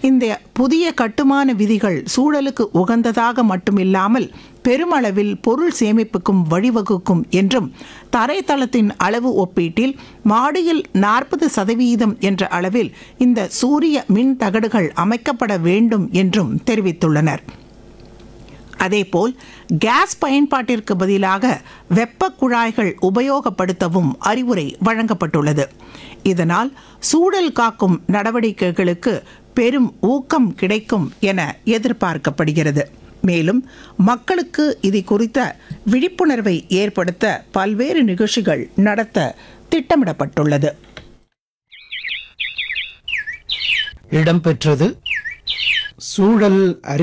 இந்த புதிய கட்டுமான விதிகள் சூழலுக்கு உகந்ததாக மட்டுமில்லாமல் பெருமளவில் பொருள் சேமிப்புக்கும் வழிவகுக்கும் என்றும் தரைத்தளத்தின் அளவு ஒப்பீட்டில் மாடியில் நாற்பது சதவீதம் என்ற அளவில் இந்த சூரிய மின் தகடுகள் அமைக்கப்பட வேண்டும் என்றும் தெரிவித்துள்ளனர் அதேபோல் கேஸ் பயன்பாட்டிற்கு பதிலாக வெப்ப குழாய்கள் உபயோகப்படுத்தவும் அறிவுரை வழங்கப்பட்டுள்ளது இதனால் சூழல் காக்கும் நடவடிக்கைகளுக்கு பெரும் ஊக்கம் கிடைக்கும் என எதிர்பார்க்கப்படுகிறது மேலும் மக்களுக்கு இது குறித்த விழிப்புணர்வை ஏற்படுத்த பல்வேறு நிகழ்ச்சிகள் நடத்த திட்டமிடப்பட்டுள்ளது இடம்பெற்றது சூழல் அறி